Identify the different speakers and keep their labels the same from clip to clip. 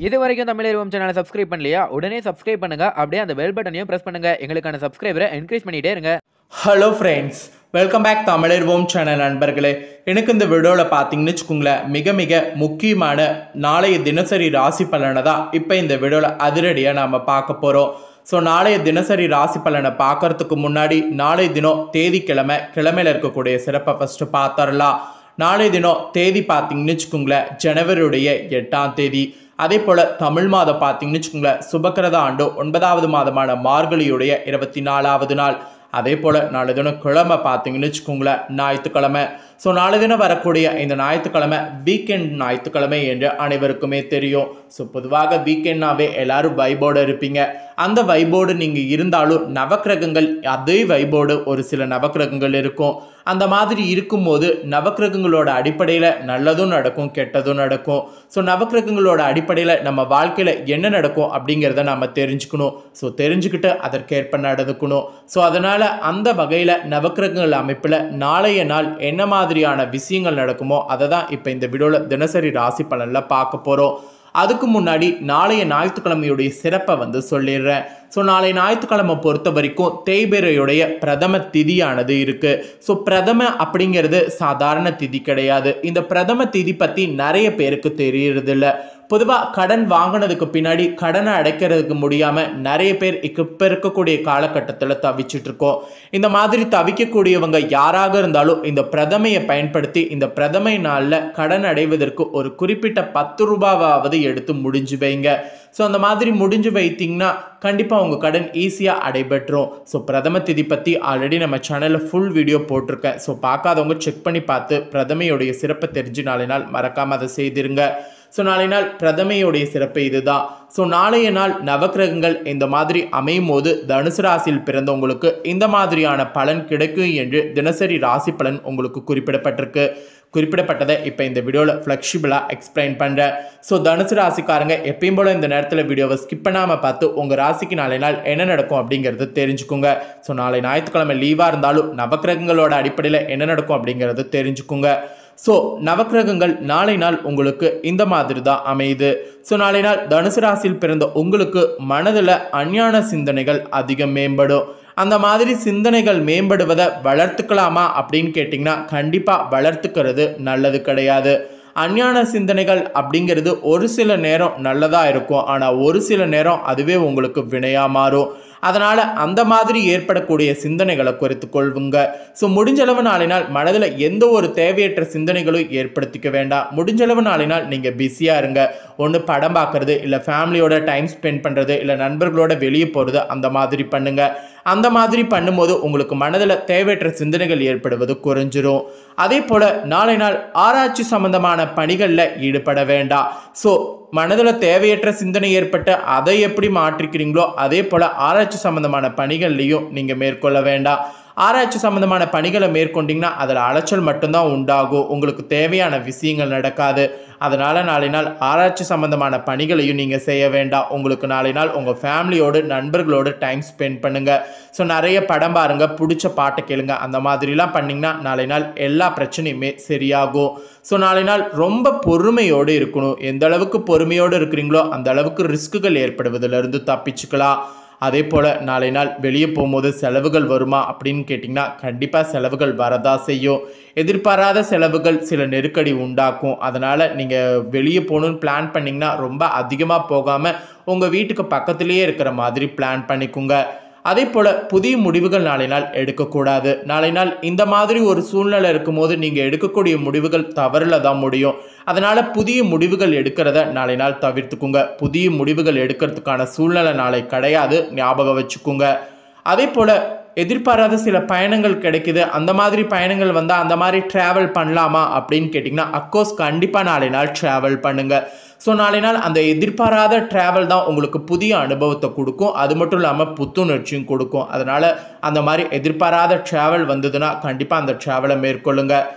Speaker 1: இது வரைக்கும் தமிழ் சேனலை சப்ஸ்கிரைப் பண்ணலையா உடனே சப்ஸ்கிரைப் பண்ணுங்க அப்படியே அந்த பெல் பட்டனையும் பிரஸ் பண்ணுங்க எங்களுக்கான சப்ஸ்கிரைபரை என்கரேஜ் பண்ணிட்டே இருங்க
Speaker 2: ஹலோ ஃப்ரெண்ட்ஸ் வெல்கம் பேக் தமிழர்வோம் சேனல் நண்பர்களே எனக்கு இந்த வீடியோவில் பார்த்தீங்கன்னு வச்சுக்கோங்களேன் மிக மிக முக்கியமான நாளைய தினசரி ராசி பலனை தான் இப்போ இந்த வீடியோவில் அதிரடியாக நாம் பார்க்க போகிறோம் ஸோ நாளைய தினசரி ராசி பலனை பார்க்கறதுக்கு முன்னாடி நாளைய தினம் தேதி கிழமை கிழமையில் இருக்கக்கூடிய சிறப்பை ஃபஸ்ட்டு பார்த்துடலாம் நாளைய தினம் தேதி பார்த்தீங்கன்னு வச்சுக்கோங்களேன் ஜனவரியுடைய எட்டாம் தேதி அதே போல் தமிழ் மாதம் பார்த்தீங்கன்னு வச்சுக்கோங்களேன் சுபக்கிரத ஆண்டு ஒன்பதாவது மாதமான மார்கழியுடைய இருபத்தி நாலாவது நாள் அதே போல் நாலு தினம் கிழமை பார்த்தீங்கன்னு வச்சுக்கோங்களேன் ஞாயிற்றுக்கிழமை ஸோ நாலு தினம் வரக்கூடிய இந்த ஞாயிற்றுக்கிழமை வீக்கெண்ட் ஞாயிற்றுக்கிழமை என்று அனைவருக்குமே தெரியும் ஸோ பொதுவாக வீக்கெண்ட்னாவே எல்லாரும் வைபோடு இருப்பீங்க அந்த வைபோடு நீங்கள் இருந்தாலும் நவக்கிரகங்கள் அதே வைபோடு ஒரு சில நவக்கிரகங்கள் இருக்கும் அந்த மாதிரி இருக்கும்போது நவக்கிரகங்களோட அடிப்படையில் நல்லதும் நடக்கும் கெட்டதும் நடக்கும் ஸோ நவக்கிரகங்களோட அடிப்படையில் நம்ம வாழ்க்கையில் என்ன நடக்கும் அப்படிங்கிறத நம்ம தெரிஞ்சுக்கணும் ஸோ தெரிஞ்சுக்கிட்டு அதற்கேற்ப நடந்துக்கணும் ஸோ அதனால் அந்த வகையில் நவக்கிரகங்கள் அமைப்பில் நாளைய நாள் என்ன மாதிரியான விஷயங்கள் நடக்குமோ அதை தான் இப்போ இந்த வீடியோவில் தினசரி ராசி பலனில் பார்க்க போகிறோம் அதுக்கு முன்னாடி நாளைய ஞாயிற்றுக்கிழமையுடைய சிறப்பை வந்து சொல்லிடுறேன் ஸோ நாளை ஞாயிற்றுக்கிழமை பொறுத்த வரைக்கும் தேய்பிரையுடைய பிரதம திதியானது இருக்குது ஸோ பிரதம அப்படிங்கிறது சாதாரண திதி கிடையாது இந்த பிரதம திதி பற்றி நிறைய பேருக்கு தெரியறதில்ல பொதுவாக கடன் வாங்கினதுக்கு பின்னாடி கடனை அடைக்கிறதுக்கு முடியாமல் நிறைய பேர் இப்போ இருக்கக்கூடிய காலகட்டத்தில் தவிச்சிட்டு இருக்கோம் இந்த மாதிரி தவிக்கக்கூடியவங்க யாராக இருந்தாலும் இந்த பிரதமையை பயன்படுத்தி இந்த பிரதமை நாளில் கடன் அடைவதற்கு ஒரு குறிப்பிட்ட பத்து ரூபாவாவது எடுத்து முடிஞ்சு வைங்க ஸோ அந்த மாதிரி முடிஞ்சு வைத்தீங்கன்னா கண்டிப்பாக உங்கள் கடன் ஈஸியாக அடைபெற்றும் ஸோ பிரதம திதி பற்றி ஆல்ரெடி நம்ம சேனலில் ஃபுல் வீடியோ போட்டிருக்கேன் ஸோ பார்க்காதவங்க செக் பண்ணி பார்த்து பிரதமையுடைய சிறப்பை தெரிஞ்சு நாளை நாள் மறக்காமல் அதை செய்திருங்க ஸோ நாளை நாள் பிரதமையுடைய சிறப்பு இதுதான் ஸோ நாளைய நாள் நவக்கிரகங்கள் இந்த மாதிரி அமையும் போது தனுசு ராசியில் பிறந்தவங்களுக்கு இந்த மாதிரியான பலன் கிடைக்கும் என்று தினசரி ராசி பலன் உங்களுக்கு குறிப்பிடப்பட்டிருக்கு குறிப்பிடப்பட்டதை இப்போ இந்த வீடியோவில் ஃப்ளெக்சிபிளாக எக்ஸ்பிளைன் பண்ணுறேன் ஸோ தனுசு ராசிக்காரங்க எப்பயும் போல் இந்த நேரத்தில் வீடியோவை ஸ்கிப் பண்ணாமல் பார்த்து உங்கள் ராசிக்கு நாளை நாள் என்ன நடக்கும் அப்படிங்கிறது தெரிஞ்சுக்குங்க ஸோ நாளை ஞாயிற்றுக்கிழமை லீவாக இருந்தாலும் நவக்கிரகங்களோட அடிப்படையில் என்ன நடக்கும் அப்படிங்கிறது தெரிஞ்சுக்குங்க ஸோ நவக்கிரகங்கள் நாளை நாள் உங்களுக்கு இந்த மாதிரி தான் அமையுது ஸோ நாளை நாள் தனுசு ராசியில் பிறந்த உங்களுக்கு மனதில் அஞ்ஞான சிந்தனைகள் அதிகம் மேம்படும் அந்த மாதிரி சிந்தனைகள் மேம்படுவதை வளர்த்துக்கலாமா அப்படின்னு கேட்டிங்கன்னா கண்டிப்பாக வளர்த்துக்கிறது நல்லது கிடையாது அஞ்ஞான சிந்தனைகள் அப்படிங்கிறது ஒரு சில நேரம் நல்லதாக இருக்கும் ஆனால் ஒரு சில நேரம் அதுவே உங்களுக்கு வினையாக மாறும் அதனால் அந்த மாதிரி ஏற்படக்கூடிய சிந்தனைகளை குறைத்து கொள்வுங்க ஸோ முடிஞ்சளவு நாளினால் மனதில் எந்த ஒரு தேவையற்ற சிந்தனைகளும் ஏற்படுத்திக்க வேண்டாம் முடிஞ்சளவு நாளினால் நீங்கள் பிஸியாக இருங்க ஒன்று படம் பார்க்குறது இல்லை ஃபேமிலியோட டைம் ஸ்பெண்ட் பண்ணுறது இல்லை நண்பர்களோட வெளியே போகிறது அந்த மாதிரி பண்ணுங்கள் அந்த மாதிரி பண்ணும்போது உங்களுக்கு மனதில் தேவையற்ற சிந்தனைகள் ஏற்படுவது குறைஞ்சிரும் அதே போல் நாளை நாள் ஆராய்ச்சி சம்பந்தமான பணிகளில் ஈடுபட வேண்டாம் ஸோ மனதில் தேவையற்ற சிந்தனை ஏற்பட்டு அதை எப்படி மாற்றிக்கிறீங்களோ அதே போல் ஆராய்ச்சி சம்பந்தமான பணிகள்லையும் நீங்கள் மேற்கொள்ள வேண்டாம் ஆராய்ச்சி சம்பந்தமான பணிகளை மேற்கொண்டிங்கன்னா அதில் அலைச்சல் மட்டும்தான் உண்டாகும் உங்களுக்கு தேவையான விஷயங்கள் நடக்காது அதனால் நாளை நாள் ஆராய்ச்சி சம்பந்தமான பணிகளையும் நீங்கள் செய்ய வேண்டாம் உங்களுக்கு நாளை நாள் உங்கள் ஃபேமிலியோடு நண்பர்களோடு டைம் ஸ்பெண்ட் பண்ணுங்கள் ஸோ நிறைய படம் பாருங்கள் பிடிச்ச பாட்டை கேளுங்க அந்த மாதிரிலாம் பண்ணிங்கன்னா நாளை நாள் எல்லா பிரச்சனையுமே சரியாகும் ஸோ நாளை நாள் ரொம்ப பொறுமையோடு இருக்கணும் எந்த அளவுக்கு பொறுமையோடு இருக்கிறீங்களோ அந்த அளவுக்கு ரிஸ்க்குகள் ஏற்படுவதிலிருந்து தப்பிச்சுக்கலாம் அதே போல் நாளை நாள் வெளியே போகும்போது செலவுகள் வருமா அப்படின்னு கேட்டிங்கன்னா கண்டிப்பாக செலவுகள் வரதா செய்யும் எதிர்பாராத செலவுகள் சில நெருக்கடி உண்டாக்கும் அதனால் நீங்கள் வெளியே போகணுன்னு பிளான் பண்ணிங்கன்னா ரொம்ப அதிகமாக போகாமல் உங்கள் வீட்டுக்கு பக்கத்துலேயே இருக்கிற மாதிரி பிளான் பண்ணிக்கோங்க அதே போல் புதிய முடிவுகள் நாளை நாள் எடுக்கக்கூடாது நாளை நாள் இந்த மாதிரி ஒரு சூழ்நிலை இருக்கும்போது நீங்கள் எடுக்கக்கூடிய முடிவுகள் தவறில் தான் முடியும் அதனால் புதிய முடிவுகள் எடுக்கிறத நாளை நாள் தவிர்த்துக்குங்க புதிய முடிவுகள் எடுக்கிறதுக்கான சூழ்நிலை நாளை கிடையாது ஞாபகம் வச்சுக்கோங்க அதே போல் எதிர்பாராத சில பயணங்கள் கிடைக்குது அந்த மாதிரி பயணங்கள் வந்தால் அந்த மாதிரி ட்ராவல் பண்ணலாமா அப்படின்னு கேட்டிங்கன்னா அக்கோர்ஸ் கண்டிப்பாக நாளை நாள் ட்ராவல் பண்ணுங்கள் ஸோ நாளை நாள் அந்த எதிர்பாராத ட்ராவல் தான் உங்களுக்கு புதிய அனுபவத்தை கொடுக்கும் அது மட்டும் இல்லாமல் புத்துணர்ச்சியும் கொடுக்கும் அதனால் அந்த மாதிரி எதிர்பாராத ட்ராவல் வந்ததுன்னா கண்டிப்பாக அந்த ட்ராவலை மேற்கொள்ளுங்க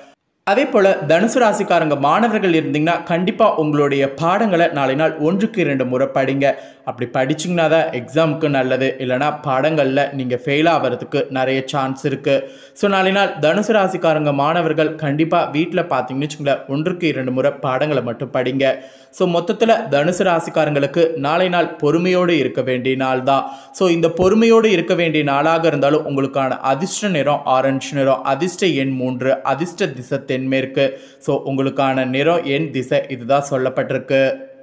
Speaker 2: அதே போல் தனுசு ராசிக்காரங்க மாணவர்கள் இருந்தீங்கன்னா கண்டிப்பாக உங்களுடைய பாடங்களை நாளை நாள் ஒன்றுக்கு இரண்டு முறை படிங்க அப்படி படிச்சிங்கன்னா தான் எக்ஸாமுக்கு நல்லது இல்லைனா பாடங்களில் நீங்கள் ஃபெயில் ஆகிறதுக்கு நிறைய சான்ஸ் இருக்குது ஸோ நாளை நாள் தனுசு ராசிக்காரங்க மாணவர்கள் கண்டிப்பாக வீட்டில் பார்த்தீங்கன்னு வச்சுங்களேன் ஒன்றுக்கு இரண்டு முறை பாடங்களை மட்டும் படிங்க ஸோ மொத்தத்தில் தனுசு ராசிக்காரங்களுக்கு நாளை நாள் பொறுமையோடு இருக்க வேண்டிய நாள் தான் ஸோ இந்த பொறுமையோடு இருக்க வேண்டிய நாளாக இருந்தாலும் உங்களுக்கான அதிர்ஷ்ட நிறம் ஆரஞ்சு நிறம் அதிர்ஷ்ட எண் மூன்று அதிர்ஷ்ட திசை தென்மேற்கு ஸோ உங்களுக்கான நிறம் எண் திசை இதுதான் சொல்லப்பட்டிருக்கு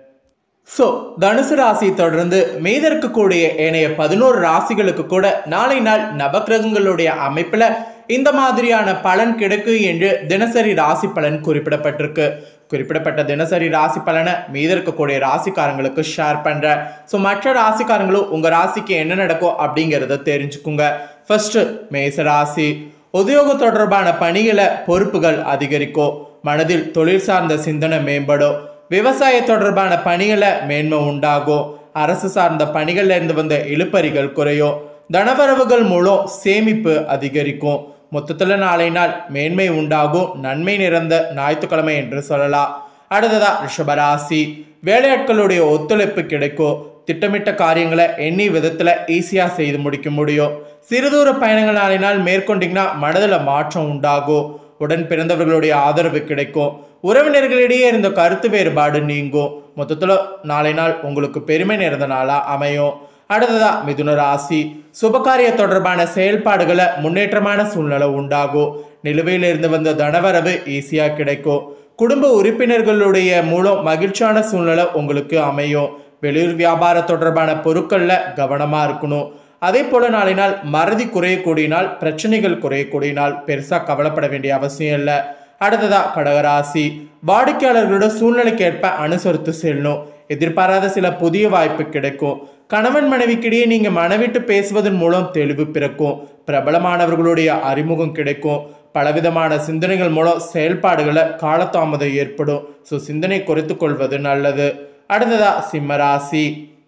Speaker 2: ஸோ தனுசு ராசி தொடர்ந்து மீத இருக்கக்கூடிய ஏனைய பதினோரு ராசிகளுக்கு கூட நாளை நாள் நவக்கிரகங்களுடைய அமைப்பில் இந்த மாதிரியான பலன் கிடைக்கும் என்று தினசரி ராசி பலன் குறிப்பிடப்பட்டிருக்கு குறிப்பிடப்பட்ட தினசரி ராசி பலனை மீத இருக்கக்கூடிய ராசிக்காரங்களுக்கு ஷேர் பண்ணுறேன் ஸோ மற்ற ராசிக்காரங்களும் உங்கள் ராசிக்கு என்ன நடக்கும் அப்படிங்கிறத தெரிஞ்சுக்குங்க ஃபர்ஸ்ட் மேச ராசி உத்தியோக தொடர்பான பணிகளை பொறுப்புகள் அதிகரிக்கும் மனதில் தொழில் சார்ந்த சிந்தனை மேம்படும் விவசாய தொடர்பான பணிகளை மேன்மை உண்டாகும் அரசு சார்ந்த பணிகள்ல இருந்து வந்த இழுப்பறிகள் குறையும் தனவரவுகள் மூலம் சேமிப்பு அதிகரிக்கும் மொத்தத்தில் நாளை நாள் மேன்மை உண்டாகும் நன்மை நிறைந்த ஞாயிற்றுக்கிழமை என்று சொல்லலாம் அடுத்ததா ரிஷபராசி வேலையாட்களுடைய ஒத்துழைப்பு கிடைக்கும் திட்டமிட்ட காரியங்களை எண்ணி விதத்தில் ஈஸியாக செய்து முடிக்க முடியும் சிறுதூர பயணங்கள் நாளை நாள் மேற்கொண்டீங்கன்னா மனதில் மாற்றம் உண்டாகும் உடன் பிறந்தவர்களுடைய ஆதரவு கிடைக்கும் உறவினர்களிடையே இருந்த கருத்து வேறுபாடு நீங்கும் மொத்தத்தில் நாளை நாள் உங்களுக்கு பெருமை நிறைந்த நாளாக அமையும் அடுத்ததா மிதுன ராசி சுபகாரிய தொடர்பான செயல்பாடுகளை முன்னேற்றமான சூழ்நிலை உண்டாகும் நிலுவையில் இருந்து வந்த தனவரவு ஈஸியாக கிடைக்கும் குடும்ப உறுப்பினர்களுடைய மூலம் மகிழ்ச்சியான சூழ்நிலை உங்களுக்கு அமையும் வெளியூர் வியாபார தொடர்பான பொருட்களில் கவனமாக இருக்கணும் அதே போல நாளை நாள் மறதி குறையக்கூடிய நாள் பிரச்சனைகள் குறையக்கூடிய நாள் பெருசாக கவலைப்பட வேண்டிய அவசியம் இல்லை அடுத்ததா கடகராசி வாடிக்கையாளர்களோட சூழ்நிலைக்கேற்ப அனுசரித்து செல்லணும் எதிர்பாராத சில புதிய வாய்ப்பு கிடைக்கும் கணவன் மனைவிக்கிடையே நீங்க மனவிட்டு பேசுவதன் மூலம் தெளிவு பிறக்கும் பிரபலமானவர்களுடைய அறிமுகம் கிடைக்கும் பலவிதமான சிந்தனைகள் மூலம் செயல்பாடுகளை காலதாமதம் ஏற்படும் ஸோ சிந்தனை குறைத்து கொள்வது நல்லது அடுத்ததா சிம்மராசி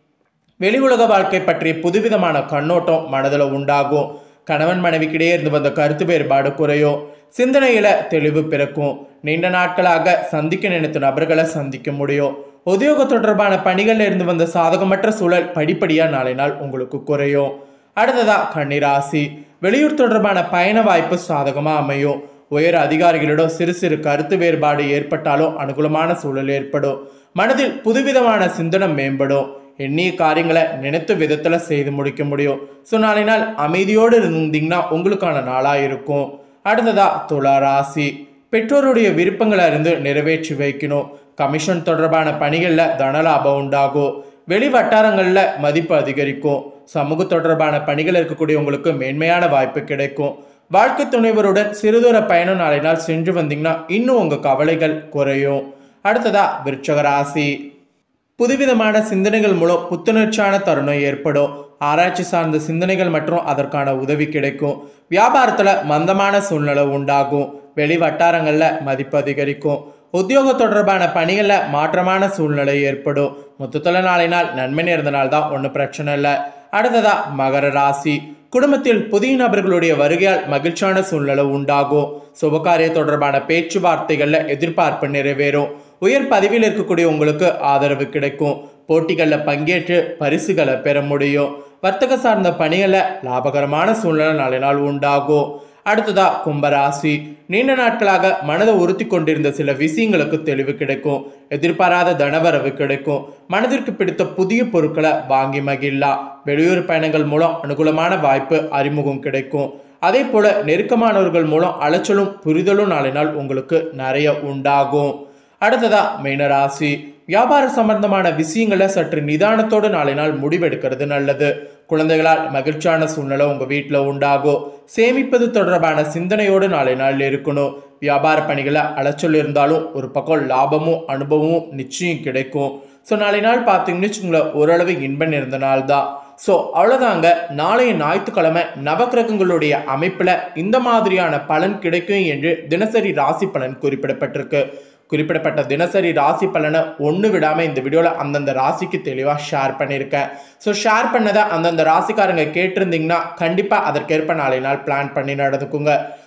Speaker 2: வெளி உலக வாழ்க்கை பற்றிய புதுவிதமான கண்ணோட்டம் மனதில் உண்டாகும் கணவன் மனைவிக்கிடையே இருந்து வந்த கருத்து வேறுபாடு குறையும் சிந்தனையில தெளிவு பிறக்கும் நீண்ட நாட்களாக சந்திக்க நினைத்த நபர்களை சந்திக்க முடியும் உத்தியோக தொடர்பான பணிகள்ல இருந்து வந்த சாதகமற்ற சூழல் படிப்படியா நாளை நாள் உங்களுக்கு குறையும் அடுத்ததா கன்னிராசி வெளியூர் தொடர்பான பயண வாய்ப்பு சாதகமா அமையும் உயர் அதிகாரிகளிடம் சிறு சிறு கருத்து வேறுபாடு ஏற்பட்டாலும் அனுகூலமான சூழல் ஏற்படும் மனதில் புதுவிதமான சிந்தனை மேம்படும் எண்ணிய காரியங்களை நினைத்த விதத்துல செய்து முடிக்க முடியும் ஸோ நாளை நாள் அமைதியோடு இருந்தீங்கன்னா உங்களுக்கான நாளா இருக்கும் அடுத்ததா துலா ராசி பெற்றோருடைய விருப்பங்களை அறிந்து நிறைவேற்றி வைக்கணும் கமிஷன் தொடர்பான பணிகளில் தனலாபம் உண்டாகும் வெளி வட்டாரங்களில் மதிப்பு அதிகரிக்கும் சமூக தொடர்பான பணிகள் இருக்கக்கூடிய உங்களுக்கு மேன்மையான வாய்ப்பு கிடைக்கும் வாழ்க்கை துணைவருடன் சிறுதூர பயணம் நாளை நாள் சென்று வந்தீங்கன்னா இன்னும் உங்கள் கவலைகள் குறையும் அடுத்ததா விருச்சக ராசி புதுவிதமான சிந்தனைகள் மூலம் புத்துணர்ச்சியான தருணம் ஏற்படும் ஆராய்ச்சி சார்ந்த சிந்தனைகள் மற்றும் அதற்கான உதவி கிடைக்கும் வியாபாரத்தில் மந்தமான சூழ்நிலை உண்டாகும் வெளி வட்டாரங்களில் மதிப்பு அதிகரிக்கும் உத்தியோக தொடர்பான பணிகளில் மாற்றமான சூழ்நிலை ஏற்படும் மொத்தத்தில் நாளை நாள் நன்மை நேர்ந்த நாள் தான் ஒன்றும் பிரச்சனை இல்லை அடுத்ததா மகர ராசி குடும்பத்தில் புதிய நபர்களுடைய வருகையால் மகிழ்ச்சியான சூழ்நிலை உண்டாகும் சுபகாரிய தொடர்பான பேச்சுவார்த்தைகளில் எதிர்பார்ப்பு நிறைவேறும் உயர் பதவியில் இருக்கக்கூடிய உங்களுக்கு ஆதரவு கிடைக்கும் போட்டிகளில் பங்கேற்று பரிசுகளை பெற முடியும் வர்த்தக சார்ந்த பணிகளில் லாபகரமான சூழ்நிலை நாளை நாள் உண்டாகும் அடுத்ததா கும்பராசி நீண்ட நாட்களாக மனதை உறுத்தி கொண்டிருந்த சில விஷயங்களுக்கு தெளிவு கிடைக்கும் எதிர்பாராத தனவரவு கிடைக்கும் மனதிற்கு பிடித்த புதிய பொருட்களை வாங்கி மகிழலாம் வெளியூர் பயணங்கள் மூலம் அனுகூலமான வாய்ப்பு அறிமுகம் கிடைக்கும் அதே போல நெருக்கமானவர்கள் மூலம் அலைச்சலும் புரிதலும் நாளை நாள் உங்களுக்கு நிறைய உண்டாகும் அடுத்ததா மீனராசி வியாபார சம்பந்தமான விஷயங்களை சற்று நிதானத்தோடு நாளை நாள் முடிவெடுக்கிறது நல்லது குழந்தைகளால் மகிழ்ச்சியான சூழ்நிலை உங்கள் வீட்டில் உண்டாகும் சேமிப்பது தொடர்பான சிந்தனையோடு நாளை நாள் இருக்கணும் வியாபார பணிகளை அலைச்சல் இருந்தாலும் ஒரு பக்கம் லாபமும் அனுபவமும் நிச்சயம் கிடைக்கும் ஸோ நாளை நாள் பார்த்தீங்கன்னு வச்சுங்களேன் ஓரளவு இன்பம் நிறைந்த நாள் தான் ஸோ அவ்வளோதாங்க நாளைய ஞாயிற்றுக்கிழமை நவக்கிரகங்களுடைய அமைப்பில் இந்த மாதிரியான பலன் கிடைக்கும் என்று தினசரி ராசி பலன் குறிப்பிடப்பட்டிருக்கு குறிப்பிடப்பட்ட தினசரி ராசி பலனை ஒன்று விடாமல் இந்த வீடியோவில் அந்தந்த ராசிக்கு தெளிவாக ஷேர் பண்ணியிருக்கேன் ஸோ ஷேர் பண்ணதை அந்தந்த ராசிக்காரங்க கேட்டிருந்தீங்கன்னா கண்டிப்பாக அதற்கேற்ப நாளை நாள் பிளான் பண்ணி நடந்துக்குங்க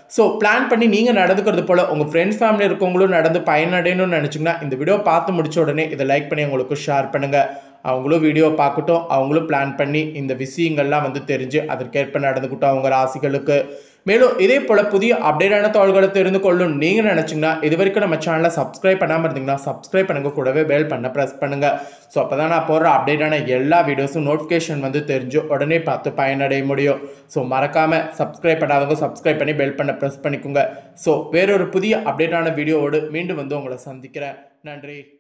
Speaker 2: ஸோ பிளான் பண்ணி நீங்கள் நடந்துக்கிறது போல் உங்கள் ஃப்ரெண்ட்ஸ் ஃபேமிலி இருக்கவங்களும் நடந்து பயனடையணும்னு நினச்சிங்கன்னா இந்த வீடியோ பார்த்து முடிச்ச உடனே இதை லைக் பண்ணி உங்களுக்கு ஷேர் பண்ணுங்கள் அவங்களும் வீடியோ பார்க்கட்டும் அவங்களும் பிளான் பண்ணி இந்த விஷயங்கள்லாம் வந்து தெரிஞ்சு அதற்கேற்ப நடந்துக்கிட்டோம் அவங்க ராசிகளுக்கு மேலும் இதே போல் புதிய அப்டேட்டான தகவல்களை தெரிந்து கொள்ளும் நீங்கள் நினச்சிங்கன்னா இது வரைக்கும் நம்ம சேனலை சப்ஸ்கிரைப் பண்ணாமல் இருந்தீங்கன்னா சப்ஸ்கிரைப் பண்ணுங்க கூடவே பெல் பண்ண ப்ரெஸ் பண்ணுங்கள் ஸோ அப்போ தான் நான் போடுற அப்டேட்டான எல்லா வீடியோஸும் நோட்டிஃபிகேஷன் வந்து தெரிஞ்சு உடனே பார்த்து பயனடைய முடியும் ஸோ மறக்காமல் சப்ஸ்கிரைப் பண்ணாதவங்க சப்ஸ்கிரைப் பண்ணி பெல் பண்ண ப்ரெஸ் பண்ணிக்கோங்க ஸோ வேறொரு புதிய அப்டேட்டான வீடியோவோடு மீண்டும் வந்து உங்களை சந்திக்கிறேன் நன்றி